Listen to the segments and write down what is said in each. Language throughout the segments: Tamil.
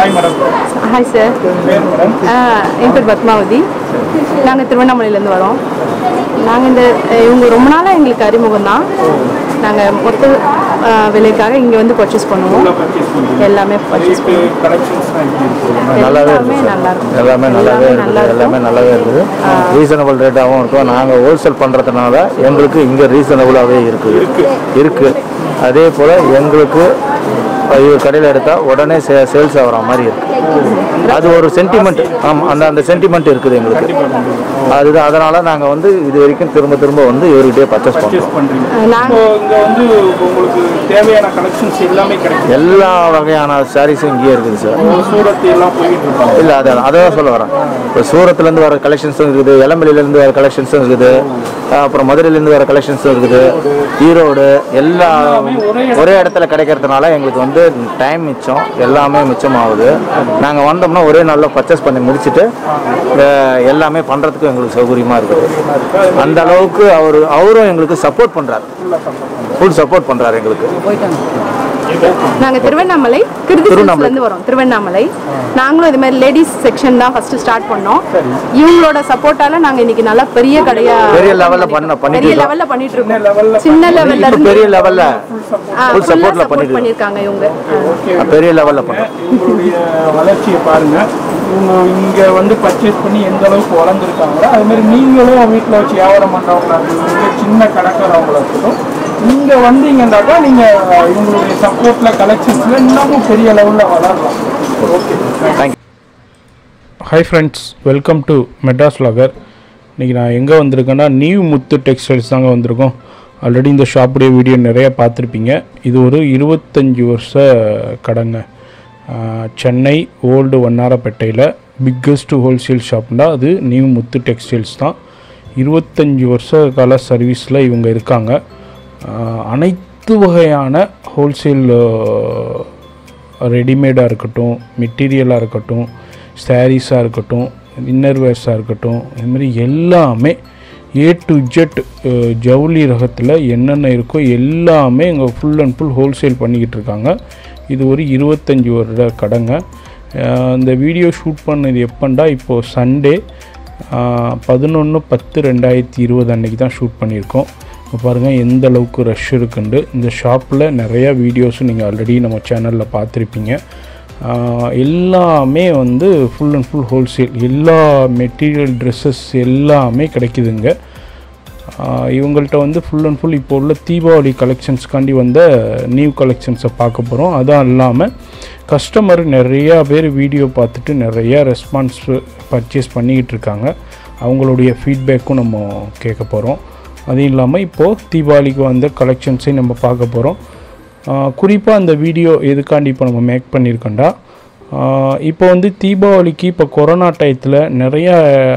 ஹாய் மேடம் ஹாய் சார் பேர் மேடம் என் பேர் பத்மாவதி நாங்கள் திருவண்ணாமலையிலேருந்து வரோம் நாங்கள் இந்த அஹ், இவங்க ரொம்ப நாளாக எங்களுக்கு அறிமுகம் தான் நாங்கள் மொத்த அஹ், விலைக்காக இங்கே வந்து பர்ச்சேஸ் பண்ணுவோம் பர்ச்சேஸ் பண்ணுறீங்க எல்லாமே பர்ச்சேஸ் இப்போ கலெக்ஷன்ஸ்லாம் எப்படி இருக்குது நல்லாவே எல்லாமே இருக்குது நல்லா இருக்கும் எல்லாமே நல்லாவே எல்லாமே நல்லா இருக்குது எல்லாமே இருக்கும். நல்லாவே இருக்குது ரீசனபிள் ரேட்டாகவும் இருக்கும் நாங்கள் ஹோல்சேல் பண்ணுறதுனால எங்களுக்கு இங்கே ரீசனபிளாகவே இருக்குது இருக்குது அதே போல் எங்களுக்கு இவர் கடையில் எடுத்தால் உடனே சே சேல்ஸ் ஆகிற மாதிரி இருக்குது அது ஒரு சென்டிமெண்ட் ஆமாம் அந்த அந்த சென்டிமெண்ட் இருக்குது எங்களுக்கு அதுதான் அதனால் நாங்கள் வந்து இது வரைக்கும் திரும்ப திரும்ப வந்து இவர்கிட்டயே பர்ச்சேஸ் பர்ச்சேஸ் பண்ணுறோம் பண்ணுறீங்க நாங்கள் இப்போ இங்கே வந்து உங்களுக்கு தேவையான கலெக்ஷன்ஸ் எல்லாமே கிடைக்கும் எல்லா வகையான சாரீஸும் இங்கேயே இருக்குது சார் சூரத் எல்லாம் போயிட்டு இருப்பாங்க இல்லை அதை அதை தான் சொல்ல வரேன் இப்போ சூரத்துலேருந்து வர கலெக்ஷன்ஸும் இருக்குது இளம்பிலிலேருந்து வர கலெக்ஷன்ஸும் இருக்குது அப்புறம் மதுரையிலேருந்து வர கலெக்ஷன்ஸும் இருக்குது ஈரோடு எல்லா ஒரே இடத்துல கிடைக்கிறதுனால எங்களுக்கு வந்து டைம் மிச்சம் எல்லாமே மிச்சமாகுது நாங்கள் வந்தோம்னா ஒரே நாளில் பர்ச்சேஸ் பண்ணி முடிச்சுட்டு அஹ், எல்லாமே பண்ணுறதுக்கு எங்களுக்கு சௌகரியமாக இருக்குது அந்த அளவுக்கு அவர் அவரும் எங்களுக்கு சப்போர்ட் பண்ணுறாரு ஃபுல் சப்போர்ட் பண்ணுறாரு எங்களுக்கு நாங்கள் திருவண்ணாமலை கிருதிசிலேருந்து வரோம் திருவண்ணாமலை நாங்களும் இது மாதிரி லேடிஸ் செக்ஷன் தான் ஃபர்ஸ்ட் ஸ்டார்ட் பண்ணோம் இவங்களோட சப்போர்ட்டால நாங்கள் இன்னைக்கு நல்லா பெரிய கடையா பெரிய level ல பண்ண- பண்ணிட்டு பெரிய இருக்கோம். லெவல்ல பண்ணிட்டு இருக்கோம் சின்ன லெவல்ல இப்போ இருந்து பெரிய லெவலில் ஆ, full full support ல support பண்ணிட்டு பண்ணியிருக்காங்க இவங்க ஆ. பெரிய லெவலில் பண்ணுறோம் உங்களுடைய வளர்ச்சியை பாருங்க இவங்க இங்க வந்து பர்ச்சேஸ் பண்ணி எந்த அளவுக்கு வளர்ந்துருக்காங்களோ அது மாதிரி நீங்களும் வீட்டில் வச்சு வியாபாரம் பண்றவங்களா இருக்கட்டும் சின்ன கடைக்காரவங்களா இருக்கட்டும் நீங்க வந்தீங்கன்னாக்கா நீங்க இவங்களுடைய சப்போர்ட்ல கலெக்ஷன்ஸ்ல இன்னமும் பெரிய லெவல்ல வளரலாம் okay thank you hi friends welcome to Madras logger இன்றைக்கி நான் எங்கே வந்திருக்கேன்னா நியூ முத்து டெக்ஸ்டைல்ஸ் தாங்க வந்திருக்கோம் ஆல்ரெடி இந்த ஷாப்புடைய வீடியோ நிறைய பார்த்துருப்பீங்க இது ஒரு இருபத்தஞ்சி வருஷ கடைங்க ஆஹ், சென்னை ஓல்டு வண்ணாரப்பேட்டையில் பிக்கஸ்ட் ஹோல்சேல் ஷாப்னா அது நியூ முத்து டெக்ஸ்டைல்ஸ் தான் இருபத்தஞ்சி வருஷ கால சர்வீஸில் இவங்க இருக்காங்க ஆஹ், அனைத்து வகையான ஹோல்சேல் ரெடிமேடாக இருக்கட்டும் மெட்டீரியலாக இருக்கட்டும் சாரீஸாக இருக்கட்டும் இன்னர்வேர்ஸாக இருக்கட்டும் இது மாதிரி எல்லாமே ஏ டு ஜெட் ஜவுளி ரகத்தில் என்னென்ன இருக்கோ எல்லாமே இங்கே ஃபுல் அண்ட் ஃபுல் ஹோல்சேல் பண்ணிக்கிட்டு இருக்காங்க இது ஒரு இருபத்தஞ்சி வருட கடைங்க அஹ் இந்த வீடியோ ஷூட் பண்ணது எப்போண்டா இப்போது சண்டே பதினொன்று பத்து ரெண்டாயிரத்தி இருபது அன்னைக்கு தான் ஷூட் பண்ணியிருக்கோம் இப்போ பாருங்கள் எந்த அளவுக்கு ரஷ் இருக்குண்டு இந்த ஷாப்பில் நிறையா வீடியோஸும் நீங்கள் ஆல்ரெடி நம்ம சேனலில் பார்த்துருப்பீங்க ஆஹ் எல்லாமே வந்து ஃபுல் அண்ட் ஃபுல் ஹோல்சேல் எல்லா மெட்டீரியல் ட்ரெஸ்ஸஸ் எல்லாமே கிடைக்குதுங்க ஆஹ் இவங்கள்ட்ட வந்து ஃபுல் அண்ட் ஃபுல் இப்போ உள்ள தீபாவளி கலெக்ஷன்ஸ்க்காண்டி வந்த நியூ கலெக்ஷன்ஸை பார்க்க போகிறோம் அதுவும் இல்லாமல் கஸ்டமர் நிறையா பேர் வீடியோ பார்த்துட்டு நிறையா ரெஸ்பான்ஸ் பர்ச்சேஸ் பண்ணிக்கிட்டு இருக்காங்க அவங்களுடைய ஃபீட்பேக்கும் நம்ம கேட்க போகிறோம் அதுவும் இல்லாமல் இப்போது தீபாவளிக்கு வந்த கலெக்ஷன்ஸையும் நம்ம பார்க்க போகிறோம் குறிப்பாக அந்த வீடியோ எதுக்காண்டி இப்போ நம்ம மேக் பண்ணியிருக்கோண்டா ஆஹ் இப்போ வந்து தீபாவளிக்கு இப்போ கொரோனா டயத்தில் நிறையா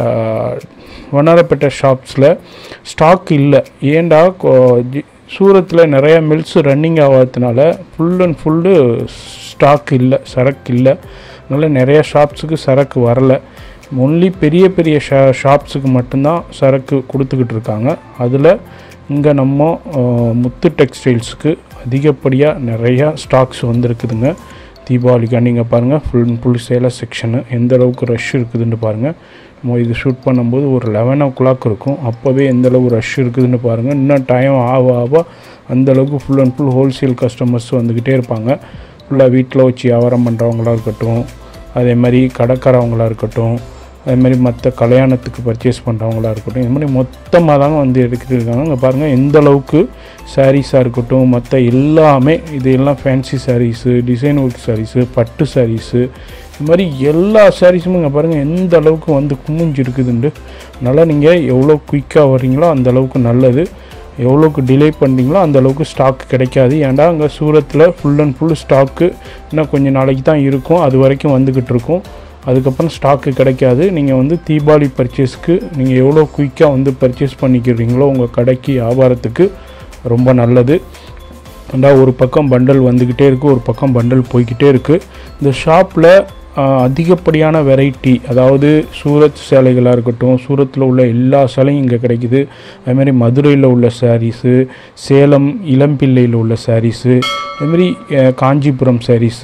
வண்ணாரப்பேட்டை ஷாப்ஸில் ஸ்டாக் இல்லை ஏண்டா சூரத்தில் நிறையா மில்ஸ் ரன்னிங் ஆகாததுனால ஃபுல் அண்ட் ஃபுல்லு ஸ்டாக் இல்லை சரக்கு இல்லை அதனால் நிறையா ஷாப்ஸுக்கு சரக்கு வரலை ஒன்லி பெரிய பெரிய ஷா ஷாப்ஸுக்கு மட்டும்தான் சரக்கு கொடுத்துக்கிட்டு இருக்காங்க அதில் இங்கே நம்ம ஆஹ், முத்து டெக்ஸ்டைல்ஸுக்கு அதிகப்படியாக நிறையா ஸ்டாக்ஸ் வந்திருக்குதுங்க தீபாவளிக்கா நீங்கள் பாருங்கள் ஃபுல் அண்ட் ஃபுல் சேலை செக்ஷனு எந்த அளவுக்கு ரஷ் இருக்குதுன்னு பாருங்கள் நம்ம இது ஷூட் பண்ணும்போது ஒரு லெவன் ஓ கிளாக் இருக்கும் அப்போவே எந்த அளவு ரஷ் இருக்குதுன்னு பாருங்கள் இன்னும் டைம் ஆக ஆக அந்த அளவுக்கு full and full wholesale customers வந்துக்கிட்டே இருப்பாங்க ஃபுல்லாக வீட்டில் வச்சு வியாபாரம் பண்ணுறவங்களா இருக்கட்டும் அதே மாதிரி கடைக்காரவங்களா இருக்கட்டும் அதே மாதிரி மற்ற கல்யாணத்துக்கு பர்ச்சேஸ் பண்ணுறவங்களா இருக்கட்டும் இது மாதிரி மொத்தமாக தாங்க வந்து எடுத்துகிட்டு இருக்காங்க இங்கே பாருங்கள் எந்த அளவுக்கு சாரீஸாக இருக்கட்டும் மற்ற எல்லாமே இது எல்லாம் fancy sarees design work sarees பட்டு சாரீஸு இது மாதிரி எல்லா சாரீஸுமே இங்கே பாருங்கள் எந்த அளவுக்கு வந்து குமிஞ்சு இருக்குதுண்டு அதனால் நீங்கள் எவ்வளோ குயிக்காக வர்றீங்களோ அந்த அளவுக்கு நல்லது எவ்வளோக்கு டிலே பண்ணுறீங்களோ அந்த அளவுக்கு ஸ்டாக் கிடைக்காது ஏன்டா அங்கே சூரத்தில் ஃபுல் அண்ட் ஃபுல் ஸ்டாக்கு இன்னும் கொஞ்சம் நாளைக்கு தான் இருக்கும் அது வரைக்கும் வந்துக்கிட்டு இருக்கும் அதுக்கப்புறம் ஸ்டாக்கு கிடைக்காது நீங்கள் வந்து தீபாவளி பர்ச்சேஸ்க்கு நீங்கள் எவ்வளோ குயிக்காக வந்து பர்ச்சேஸ் பண்ணிக்கிறீங்களோ உங்கள் கடைக்கு வியாபாரத்துக்கு ரொம்ப நல்லது ரெண்டா ஒரு பக்கம் பண்டல் வந்துக்கிட்டே இருக்குது ஒரு பக்கம் பண்டல் போய்க்கிட்டே இருக்குது இந்த ஷாப்பில் அதிகப்படியான வெரைட்டி அதாவது சூரத் சேலைகளாக இருக்கட்டும் சூரத்தில் உள்ள எல்லா சேலையும் இங்கே கிடைக்குது அதுமாதிரி மதுரையில் உள்ள சாரீஸு சேலம் இளம்பிள்ளையில் உள்ள சாரீஸு அதுமாரி அஹ், காஞ்சிபுரம் சாரீஸு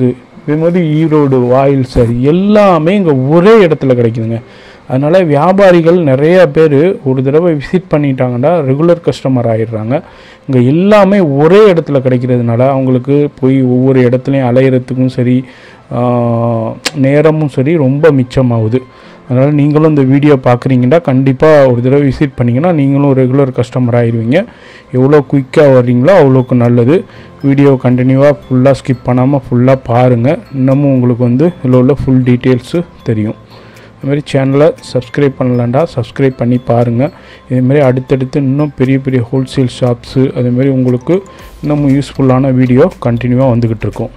இதே மாதிரி ஈரோடு வாயில் சரி எல்லாமே இங்கே ஒரே இடத்துல கிடைக்குதுங்க அதனால் வியாபாரிகள் நிறைய பேர் ஒரு தடவை விசிட் பண்ணிட்டாங்கன்னா ரெகுலர் கஸ்டமர் ஆயிடுறாங்க இங்கே எல்லாமே ஒரே இடத்துல கிடைக்கிறதுனால அவங்களுக்கு போய் ஒவ்வொரு இடத்துலையும் அலையிறதுக்கும் சரி ஆஹ், நேரமும் சரி ரொம்ப மிச்சமாகுது அதனால் நீங்களும் இந்த வீடியோ பார்க்குறீங்கன்னா கண்டிப்பாக ஒரு தடவை விசிட் பண்ணிங்கன்னா நீங்களும் ரெகுலர் கஸ்டமர் ஆயிடுவீங்க எவ்வளோ குயிக்காக வர்றீங்களோ அவ்வளோக்கு நல்லது வீடியோ கண்டினியூவாக ஃபுல்லாக ஸ்கிப் பண்ணாமல் ஃபுல்லாக பாருங்கள் இன்னமும் உங்களுக்கு வந்து இதில் உள்ள ஃபுல் டீட்டெயில்ஸு தெரியும் இதுமாரி சேனலை சப்ஸ்கிரைப் பண்ணலாண்டா சப்ஸ்கிரைப் பண்ணி பாருங்கள் இதுமாரி அடுத்தடுத்து இன்னும் பெரிய பெரிய ஹோல்சேல் ஷாப்ஸு அதேமாரி உங்களுக்கு இன்னமும் யூஸ்ஃபுல்லான வீடியோ கண்டினியூவாக வந்துக்கிட்டு இருக்கும்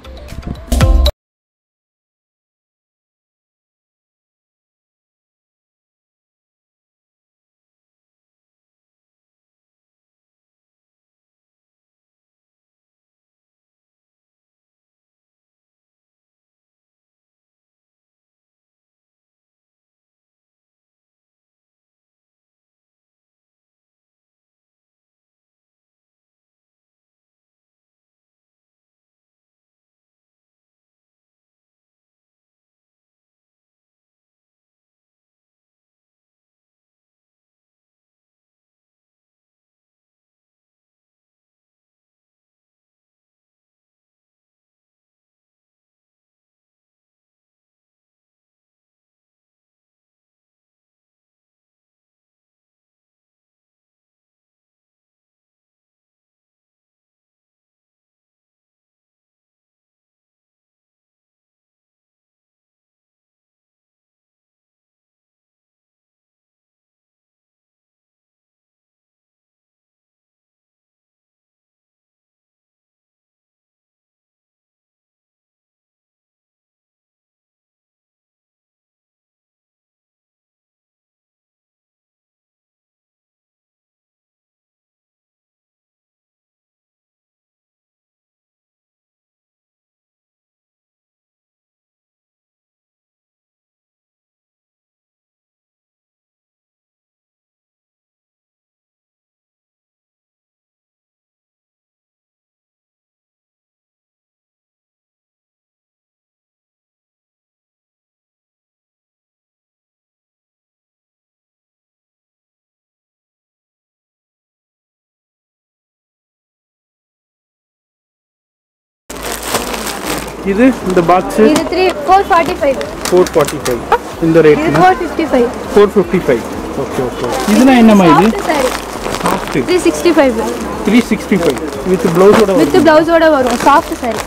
இது இந்த பாக்ஸு இது three four forty five four forty five இந்த இது ரேட்னா four fifty five four fifty five okay okay இதுனா என்னம்மா இது saree soft three sixty five three sixty five with ப்ளவுஸோட வித் பிளவுஸோட வரும் சாஃப்ட் சாரி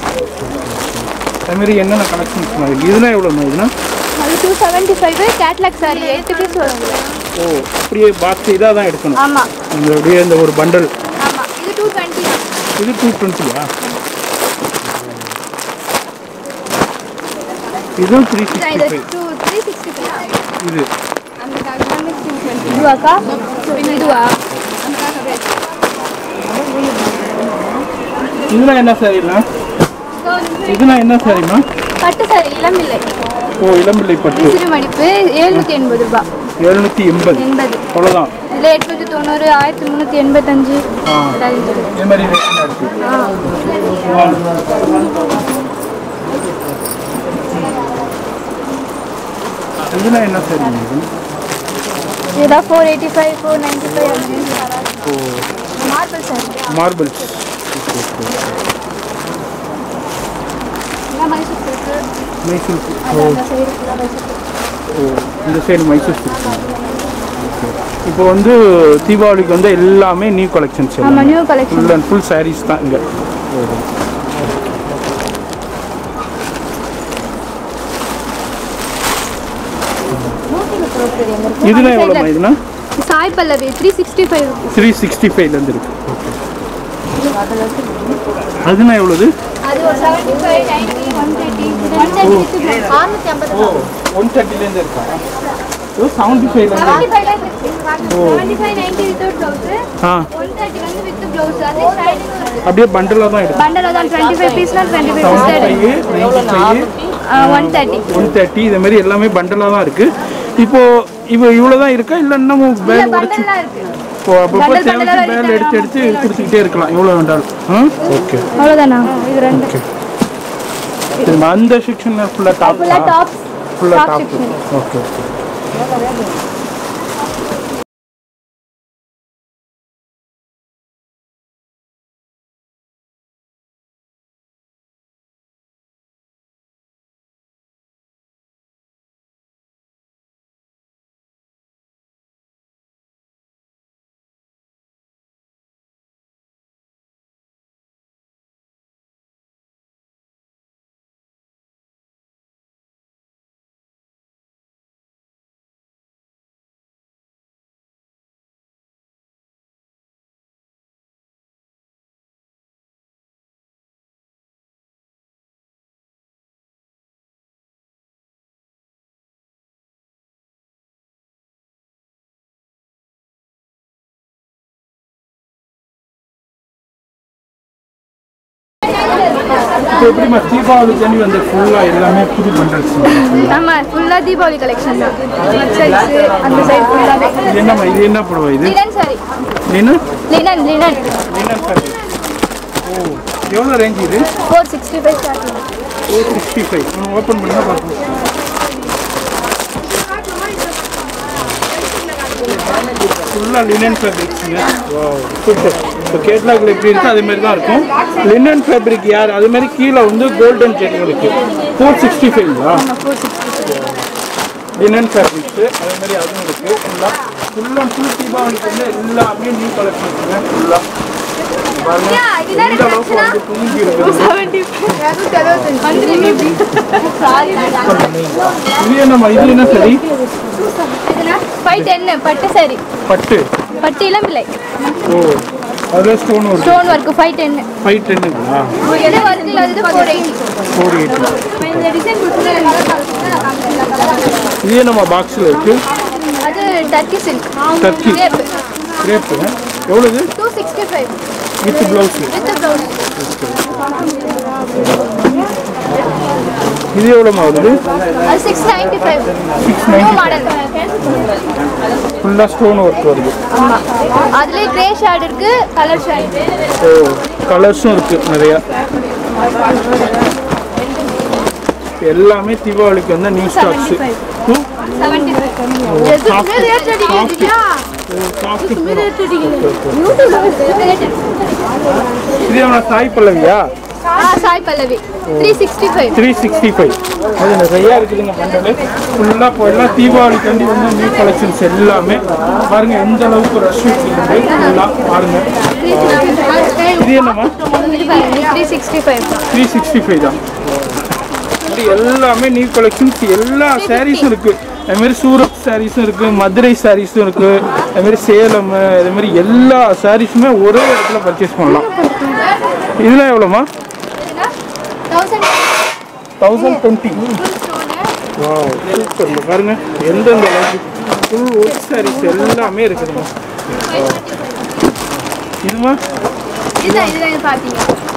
அதுமாரி என்னென்ன கலெக்ஷன்ஸ் மாதிரி இதெல்லாம் எவ்வளோம்மா இதுனா அது two seventy five catalogue saree eight piece வரும் ஓ அப்படியே பாக்ஸ் இதாக தான் எடுக்கணும் ஆமாம் இந்த அப்படியே இந்த ஒரு பண்டல் ஆமாம் இது டூ டுவெண்ட்டி இது டூ டுவெண்ட்டியா இதுவும் த்ரீ சிக்ஸ்டி இது five two three sixty five இது இதுவாக்கா இதுவா இதெல்லாம் என்ன சாரிண்ணா இதெல்லாம் என்ன சாரிம்மா பட்டு சாரி இளம்பிள்ளை ஓ இளம்பிள்ளை பட்டு சிறு மடிப்பு எழுநூற்றி எண்பது ரூபாய் எழுநூற்றி எண்பது எண்பது அவ்வளோதான் இதில் எட்நூற்றி தொண்ணூறு ஆயிரத்தி முந்நூற்றி எண்பத்தஞ்சு ஆ ஏதாவது இருக்குது. இது மாதிரி ரேட்லாம் இருக்குது ஆ இதெல்லாம் என்ன சாரிங்க இது இதுதான் four eighty five four ninety five marble saree marbles எல்லாம் மைசூர் சில்க்கு மைசூர் silk. அது அந்த சைடு ஃபுல்லாக மைசூர் silk. ஓ இந்த சைடு மைசூர் சில்க் இப்போ வந்து தீபாவளிக்கு வந்து எல்லாமே நியூ கலெக்ஷன்ஸ் ஆமாம் new collection full and full sarees தான் இங்கே இதெல்லாம் எவ்வளோமா இதுனா Sai Pallavi three sixty five three sixty ஃபைவ்லேருந்து இருக்கு அதுனா எவ்வளோது அது ஒரு seventy five ninety one thirty one thirty அறுநூற்றி ஐம்பது ஓ ஒன் தேர்ட்டிலேருந்து இருக்கா ஓ செவன்ட்டி ஃபைவ்லேருந்து செவன்ட்டி ஃபைவ்ல இருக்கு seventy five ninety without blouse ஆ ஒன் தேர்ட்டி வந்து வித் ப்ளவுஸ் அதே ஷைனிங் இருக்கு அப்படியே பண்டலாக தான் எடுக்கும் பண்டல் தான் டுவெண்ட்டி ஃபைவ் பீஸ்னா twenty five piece seventy five ninety five one thirty one thirty இது மாதிரி எல்லாமே பண்டலாக தான் இருக்குது இப்போ இவ இவ்வளோ தான் இருக்கா இல்லை இன்னமும் இல்ல பேல் உடைச்சு பண்டல்லாம் இருக்கு இப்போ அப்பப்போ bundle தேவைக்கு bundle-ஆ பேல் எடுத்து எடுத்து கொடுத்துக்கிட்டே இருக்கலாம் எவ்வளோ வேண்டாலும் ஆ ஓகே அவ்வளோதானா இது ரெண்டு சரிம்மா அந்த செக்ஷன் ஃபுல்லாக டாப் ஃபுல்லாக டாப்ஸ் ஃபுல்லாக top top section. Okay okay இப்போ எப்படிம்மா தீபாவளி தண்ணி வந்து ஃபுல்லாக எல்லாமே புது பண்டல்ஸ் ஆமாம் ஃபுல்லாக தீபாவளி கலெக்ஷன் தான் சைஸு அந்த சைடு ஃபுல்லாகவே இது என்னம்மா இது என்ன புடவை இது லினன் சாரி நீனு லினன் லினன் லினன் சாரி ஓ எவ்வளோ ரேஞ்ச் இது four sixty five start four sixty five open பண்ணால் பார்ப்போம் ஃபுல்லாக லினன் ஃபேப்ரிக்ஸுங்க சூப்பர் இப்போ கேட்லாகில் எப்படி இருக்கோ அதே மாதிரி தான் இருக்கும் லினன் ஃபேப்ரிக் யார் அது மாதிரி கீழே வந்து கோல்டன் செடிகளுக்கு ஃபோர் சிக்ஸ்டி ஃபைவ்ங்களா லினன் ஃபேப்ரிக்ஸு அதே மாதிரி அதுவும் இருக்குது ஃபுல்லாக ஃபுல் அண்ட் ஃபுல் தீபாவளிக்கு வந்து எல்லாமே நியூ கலெக்ஷன்ஸுங்க ஃபுல்லாக பாருங்க எந்த அளவுக்கு வந்து குஞ்சு இருக்குது இது என்னம்மா இது என்ன சரி ஃபைவ் டென்னு பட்டு சாரி பட்டு பட்டு இளம்பிள்ளை ஓ அதில் ஸ்டோன் ஒரு ஸ்டோன் ஒர்க்கு ஃபைவ் டென்னு ஃபைவ் டென்னுங்களா எது ஒர்க்கில் வந்து ஃபோர் எயிட்டி ஃபோர் எயிட்டி இந்த டிசைன் இது என்னம்மா பாக்ஸில் இருக்கு அது Turkey silk Turkey crepe crepe எவ்வளோது two sixty five with blouse with blouse இது எவ்வளோமா வருது அது six ninety five six new ninety model ஃபுல்லாக ஸ்டோன் ஒர்க் வருது ஆமாம் அதுலேயே கிரே ஷேட் இருக்கு கலர் ஷேட் ஓ கலர்ஸும் இருக்குது நிறையா எல்லாமே தீபாவளிக்கு வந்து நியூ ஸ்டாக்ஸு செவன்டி இது என்ன சாய் பல்லவியா Sai Pallavi three sixty five three sixty five அது நிறையா இருக்குதுங்க பண்டல் ஃபுல்லாக இப்போ எல்லாம் தீபாவளிக்காண்டி வந்து நியூ கலெக்ஷன்ஸ் எல்லாமே பாருங்க எந்த அளவுக்கு ரஷ் இருக்குது ஃபுல்லாக பாருங்க இது என்னம்மா three sixty five three sixty five தான் இது எல்லாமே நியூ கலெக்ஷன்ஸ் எல்லா சாரீஸும் இருக்குது அதுமாரி சூரத் சாரீஸும் இருக்குது மதுரை சாரீஸும் இருக்குது அதுமாரி சேலம் அதுமாரி எல்லா சாரீஸுமே ஒரே இடத்துல பர்ச்சேஸ் பண்ணலாம் இதெல்லாம் எவ்வளோம்மா தௌசண்ட் தௌசண்ட் டுவெண்ட்டி சூப்பர் பாருங்க எந்தெந்த அளவுக்கு ஃபுல் ஒர்க் சாரீஸ் எல்லாமே இருக்குதுங்க இதுமா இதுதான் இதுதான் இது பார்த்தீங்க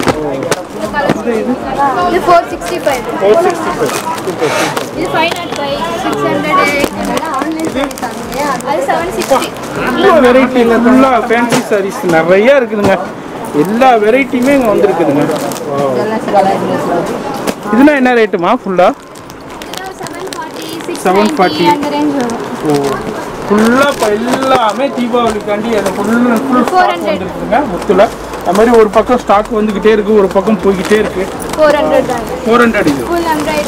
இது four sixty five four sixty five super super இது five nought five six hundred அது செவன் சிக்ஸ்டி ஃபுல்லாக வெரைட்டிங்க ஃபுல்லாக ஃபேன்சி சாரீஸ் நிறைய இருக்குதுங்க எல்லா வெரைட்டியுமே இங்கே வந்துருக்குதுங்க இதெல்லாம் என்ன ரேட்டுமா ஃபுல்லாக செவன் ஃபார்ட்டி சிக்ஸ் 740. அந்த ரேஞ்ச் வரும் ஓ ஃபுல்லாக இப்போ எல்லாமே தீபாவளிக்காண்டி அது ஃபுல் அண்ட் ஃபுல் ஸ்டாக் 400. வந்துருக்குதுங்க முத்துல அது மாதிரி ஒரு பக்கம் ஸ்டாக் வந்துக்கிட்டே இருக்குது ஒரு பக்கம் போய்கிட்டே இருக்குது ஃபோர் ஹண்ட்ரட் தான் ஃபோர் ஹண்ட்ரட் இது ஃபுல் ஹண்ட்ரட்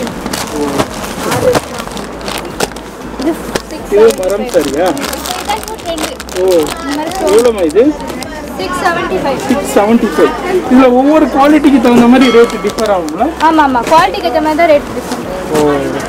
இது சிக்ஸ் இது மரம் சரியா ஓ எவ்வளோமா இது six seventy five six seventy five இதில் ஒவ்வொரு குவாலிட்டிக்கு தகுந்த மாதிரி ரேட்டு டிஃபர் ஆகுங்களா ஆமாம் ஆமாம் குவாலிட்டிக்கு ஏற்ற மாதிரி தான் ரேட் டிஃப்ரெண்ட் ஓ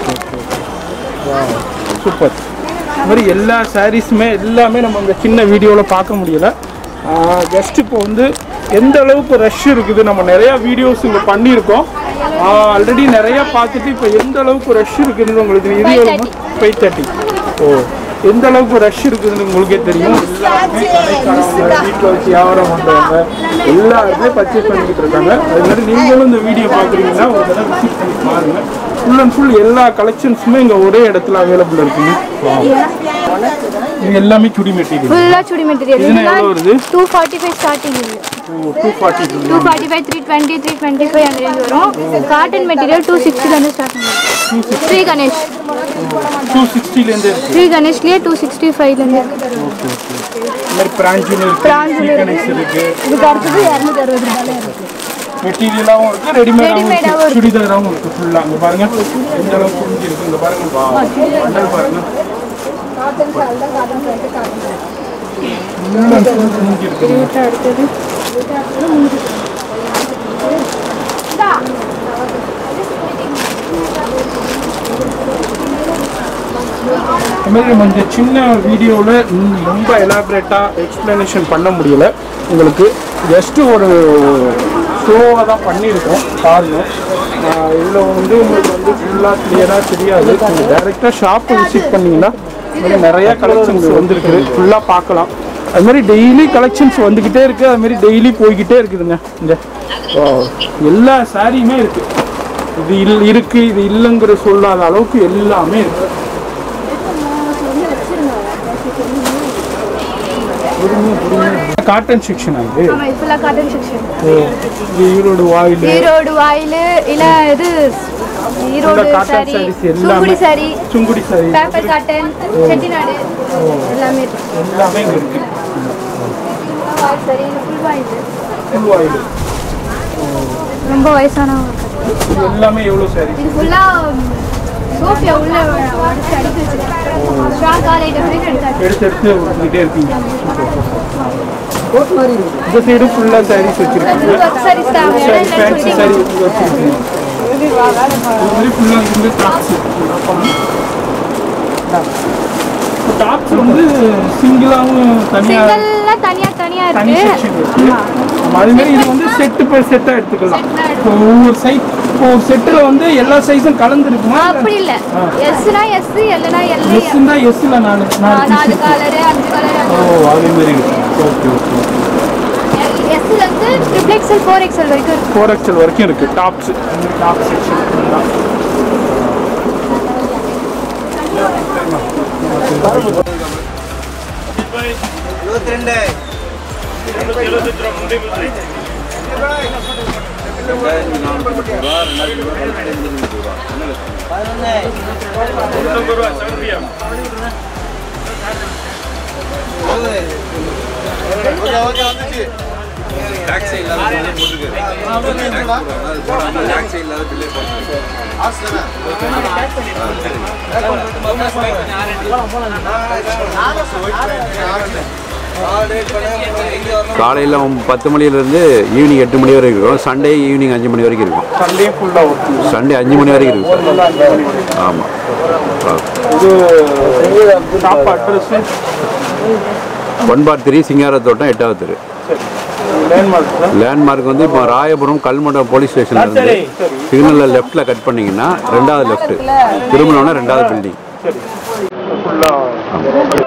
சூப்பர் இந்த மாதிரி எல்லா சாரீஸுமே எல்லாமே நம்ம இந்த சின்ன வீடியோவில் பார்க்க முடியல ஜஸ்ட் இப்போ வந்து எந்த அளவுக்கு ரஷ் இருக்குது நம்ம நிறையா வீடியோஸ் இங்கே பண்ணியிருக்கோம் ஆல்ரெடி நிறையா பார்த்துட்டு இப்போ எந்த அளவுக்கு ரஷ் இருக்குதுன்னு உங்களுக்கு இது எவ்வளோ ஃபைவ் தேர்ட்டி ஓ எந்த அளவுக்கு ரஷ் இருக்குதுன்னு உங்களுக்கே தெரியும் எல்லாருமே கடைக்காரவங்க வீட்டில் வச்சு வியாபாரம் பண்ணுறவங்க எல்லாருமே பர்ச்சேஸ் பண்ணிக்கிட்டு இருக்காங்க அது மாதிரி நீங்களும் இந்த வீடியோ பார்க்குறீங்கன்னா ஒரு தடவை விசிட் பண்ணி பாருங்கள் ஃபுல் அண்ட் ஃபுல் எல்லா கலெக்ஷன்ஸுமே இங்கே ஒரே இடத்துல அவைலபிள் இருக்குங்க Wow. இது எல்லாமே சுடி மெட்டீரியல் ஃபுல்லாக சுடி மெட்டீரியல் இதுனா எவ்வளோ வருது டூ ஃபார்ட்டி ஃபைவ் ஸ்டார்டிங் இது two forty two forty five three twenty three twenty five அந்த ரேஞ்ச் வரும் காட்டன் மெட்டீரியல் டூ சிக்ஸ்டிலேருந்து ஸ்டார்ட் பண்ணுவோம் ஸ்ரீ கணேஷ் டூ சிக்ஸ்டிலேருந்து இருக்கு ஸ்ரீ கணேஷ்லேயே டூ சிக்ஸ்டி ஃபைவ்லேருந்து இந்த மாதிரி பிராஞ்சில் இருக்கு பிராஞ்சில் கனெக்ஸ் இருக்கு இதுக்கு அடுத்தது இரநூத்தி அறுபது ரூபாயில இருக்கு மெட்டீரியலாகவும் இருக்கு ரெடிமேடாகவும் Readymade-ஆவும் இருக்கு சுடிதாராகவும் இருக்கு ஃபுல்லாக அங்கே பாருங்க எந்த அளவுக்கு புரிஞ்சு இருக்கு இங்கே பாருங்க மண்டல் பாருங்க full and full புரிஞ்சு இருக்கு அடுத்தது இந்த மாதிரி நம்ம இந்த சின்ன வீடியோவில் ரொம்ப எலாபரேட்டாக எக்ஸ்ப்ளனேஷன் பண்ண முடியல உங்களுக்கு ஜஸ்ட்டு ஒரு ஷோவாக தான் பண்ணியிருக்கோம் காரணம் இதில் வந்து உங்களுக்கு வந்து ஃபுல்லாக கிளியராக தெரியாது நீங்கள் டைரெக்டாக ஷாப்பை விசிட் பண்ணிங்கன்னா இன்னும் நிறைய கலெக்ஷன்ஸ் வந்துருக்குது ஃபுல்லாக பார்க்கலாம் அது மாதிரி டெய்லி கலெக்ஷன்ஸ் வந்துக்கிட்டே இருக்குது அது மாதிரி டெய்லி போய்கிட்டே இருக்குதுங்க இந்த ஆ, எல்லா சாரியுமே இருக்குது இது இல் இருக்குது இது இல்லைங்கிற சொல்லாத அளவுக்கு எல்லாமே இருக்குது காட்டன் செக்ஷன் இது ஆமாம் இது ஃபுல்லாக காட்டன் செக்ஷன் இது ஈரோடு வாயில் ஈரோடு வாயில் இல்லை இது ஈரோடு cotton சாரி sarees எல்லாமே. Sungudi saree Sungudi saree paper cotton Chettinad எல்லாமே இருக்கு எல்லாமே இங்கே இருக்கு சரி ஃபுல் வாயில் ஃபுல் வாயில் ரொம்ப வயசானவங்க இருக்காங்க. இது எல்லாமே எவ்வளோ சாரி இது ஃபுல்லாக சோஃபியா உள்ள அடிச்சு அடிச்சு வச்சிருக்கேன் ஸ்ட்ராங் கால் ஐட்டம் எடுத்தாச்சு எடுத்து எடுத்து வந்துகிட்டே இருக்கீங்க இந்த சைடு ஃபுல்லாக சாரீஸ் வச்சிருக்கீங்க ஒர்க் சாரீஸ் தான் சாரி வேணும் ஃபேன்சி இல்லைன்னு சாரி சொல்லிட்டீங்க வச்சிருக்கீங்க இது மாதிரி ஃபுல்லாக இருந்து டாப்ஸ் டாப்ஸ் வந்து சிங்கிளாகவும் தனியாக சிங்கிள்ல தனியா தனியா தனி இருக்கு செக்ஷன் இருக்கு அது மாதிரி இது வந்து செட்டு பர் செட்டாக எடுத்துக்கலாம் இப்போ ஒவ்வொரு சைஸ் இப்போ ஒரு செட்டில் வந்து எல்லா சைஸும் கலந்துருக்குமா அப்படி இல்ல எஸ்னா எஸ் எல்னா எல் எஸ் தான் எஸ்ல நாலு நாலு நாலு கலரு அஞ்சு கலர் ஓ அதே மாதிரி இருக்கு ஓகே ஓகே எஸ்ல இருந்து ட்ரிபிள் எக்ஸ்எல் ஃபோர் எக்ஸ்எல் வரைக்கும் இருக்கு ஃபோர் எக்ஸல் வரைக்கும் இருக்கு டாப்ஸ் டாப் செக்ஷன் டாக்ஸி இல்லாத பில்லே போட்டுருக்கு டாக்ஸி இல்லாத பில்லே போட்டுருக்கு காலையில் பத்து மணிலேருந்து ஈவினிங் எட்டு மணி வரைக்கும் இருக்கும் சண்டே ஈவினிங் அஞ்சு மணி வரைக்கும் இருக்கும் சண்டே ஃபுல்லாக ஒர்க் சண்டே அஞ்சு மணி வரைக்கும் இருக்கும் சார் ஆமாம் இது shop address one four three Singarathottam எட்டாவது தெரு லேண்ட்மார்க் தான் லேண்ட்மார்க் வந்து இப்போ ராயபுரம் கல்மண்டம் போலீஸ் ஸ்டேஷன்ல இருந்து சரி சரி சிக்னலில் லெஃப்ட்டில் கட் பண்ணீங்கன்னா ரெண்டாவது லெஃப்ட் திரும்பினோன்னா ரெண்டாவது பில்டிங் சரி ஃபுல்லாக